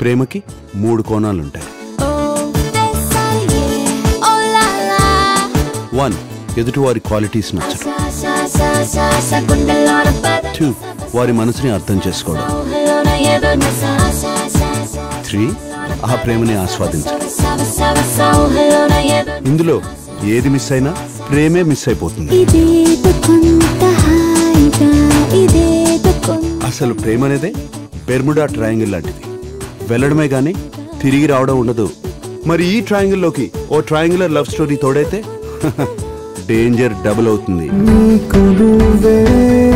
ప్రేమకి మూడు కోణాలుంటాయి వన్ ఎదుటివారి క్వాలిటీస్ నచ్చడం టూ వారి మనసుని అర్థం చేసుకోవడం త్రీ ఆ ప్రేమని ఆస్వాదించడం ఇందులో ఏది మిస్ అయినా ప్రేమే మిస్ అయిపోతుంది ఇదేదో కొంత హాయిగా ఇదేదో కొంత అసలు ప్రేమ అనేదే బెర్ముడా ట్రయాంగిల్ లాంటిది వెళ్ళడమే గానీ తిరిగి రావడం ఉండదు మరి ఈ ట్రయాంగిల్లోకి ఓ ట్రయాంగులర్ లవ్ స్టోరీ తోడైతే డేంజర్ డబుల్ అవుతుంది నీకు నువ్వే